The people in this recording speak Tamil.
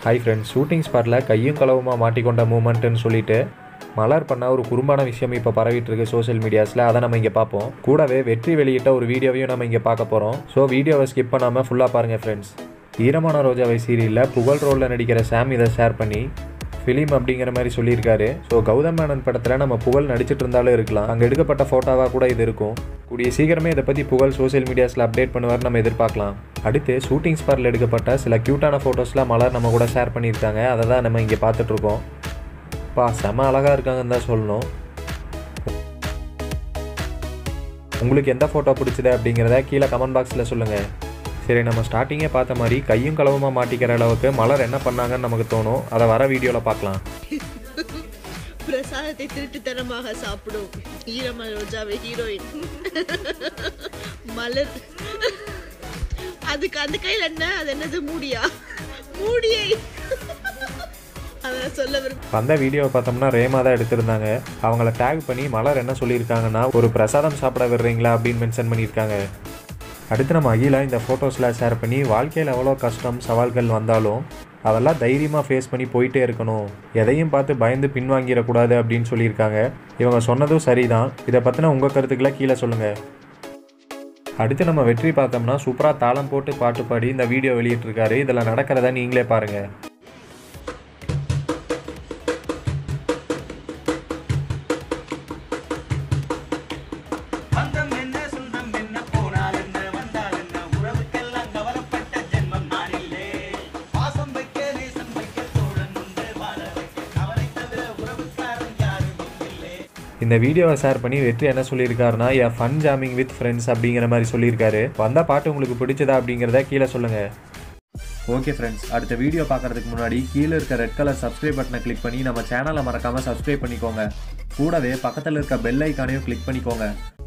ஹாய் ஃப்ரெண்ட்ஸ் ஷூட்டிங் ஸ்பாட்டில் கையும் களவுமா மாட்டிக்கொண்ட மூமெண்ட்டுன்னு சொல்லிட்டு மலர் பண்ண ஒரு குறும்பான விஷயம் இப்போ பரவிட்டு இருக்கு சோஷியல் மீடியாஸில் அதை நம்ம இங்கே பார்ப்போம் கூடவே வெற்றி வெளியிட்ட ஒரு வீடியோவையும் நம்ம இங்கே பார்க்க போகிறோம் ஸோ வீடியோவை ஸ்கிப் பண்ணாமல் ஃபுல்லாக பாருங்கள் ஃப்ரெண்ட்ஸ் ஈரமான ரோஜாவை சீரியலில் புகழ் ரோலில் நடிக்கிற சாம் இதை ஷேர் பண்ணி ஃபிலிம் அப்படிங்கிற மாதிரி சொல்லியிருக்காரு ஸோ கௌதம் மேனன் படத்தில் நம்ம புகழ் நடிச்சிட்டு இருந்தாலும் இருக்கலாம் அங்கே எடுக்கப்பட்ட ஃபோட்டோவாக கூட இது இருக்கும் கூடிய சீக்கிரமே இதை பற்றி புகழ் சோஷியல் மீடியாஸில் அப்டேட் பண்ணுவார் நம்ம எதிர்பார்க்கலாம் அடுத்து ஷூட்டிங் ஸ்பாட்டில் எடுக்கப்பட்ட சில க்யூட்டான ஃபோட்டோஸ்லாம் மலர் நம்ம கூட ஷேர் பண்ணியிருக்காங்க அதை தான் நம்ம இங்கே பார்த்துட்ருக்கோம் பா செம அழகாக இருக்காங்கன்னு தான் சொல்லணும் உங்களுக்கு எந்த ஃபோட்டோ பிடிச்சது அப்படிங்கிறத கீழே கமெண்ட் பாக்ஸில் சொல்லுங்கள் சரி நம்ம ஸ்டார்டிங்கே பார்த்த மாதிரி கையும் களவுமாக மாட்டிக்கிற அளவுக்கு மலர் என்ன பண்ணாங்கன்னு நமக்கு தோணும் அதை வர வீடியோவில் பார்க்கலாம் பிரசாதத்தை திருட்டுத்தனமாக சாப்பிடும் ஈரம ரோஜாவை ஹீரோயின் மலர் அதுக்கு அந்த கையில் என்ன அது என்னது மூடியா மூடியை அதான் சொல்ல விரும்ப வந்த வீடியோவை பார்த்தோம்னா ரேமா தான் எடுத்திருந்தாங்க அவங்கள டேக் பண்ணி மலர் என்ன சொல்லியிருக்காங்கன்னா ஒரு பிரசாதம் சாப்பிட விடுறீங்களா அப்படின்னு மென்ஷன் பண்ணியிருக்காங்க அடுத்து நம்ம அகிலா இந்த ஃபோட்டோஸ்லாம் ஷேர் பண்ணி வாழ்க்கையில் எவ்வளோ கஷ்டம் சவால்கள் வந்தாலும் அதெல்லாம் தைரியமாக ஃபேஸ் பண்ணி போயிட்டே இருக்கணும் எதையும் பார்த்து பயந்து பின்வாங்கிடக்கூடாது அப்படின்னு சொல்லியிருக்காங்க இவங்க சொன்னதும் சரிதான் இதை பற்றின உங்கள் கருத்துக்களை கீழே சொல்லுங்கள் அடுத்து நம்ம வெற்றி பார்த்தோம்னா சூப்பராக தாளம் போட்டு பாட்டு பாடி இந்த வீடியோ வெளியிட்டிருக்காரு இதில் நடக்கிறத நீங்களே பாருங்கள் பந்தம் என்ன சொந்தம் என்ன போனால் என்ன வந்தால் என்ன உறவுக்கெல்லாம் கவலைப்பட்ட ஜென்மம் நான் இல்லை பாசம் வைக்க நேசம் வைக்க தோழன் உண்டு வாழ வைக்க கவலை தவிர உறவுக்காரன் யாரும் இல்லை இந்த வீடியோவை ஷேர் பண்ணி வெற்றி என்ன சொல்லியிருக்காருன்னா a fun jamming with friends அப்படிங்கிற மாதிரி சொல்லியிருக்காரு வந்த பாட்டு உங்களுக்கு பிடிச்சதா அப்படிங்கிறத கீழே சொல்லுங்கள் ஓகே ஃப்ரெண்ட்ஸ் அடுத்த வீடியோ பார்க்கறதுக்கு முன்னாடி கீழே இருக்க ரெட் கலர் சப்ஸ்கிரைப் பட்டனை கிளிக் பண்ணி நம்ம சேனலை மறக்காமல் சப்ஸ்கிரைப் பண்ணிக்கோங்க கூடவே பக்கத்தில் இருக்க பெல் ஐக்கானையும் கிளிக் பண்ணிக்கோங்க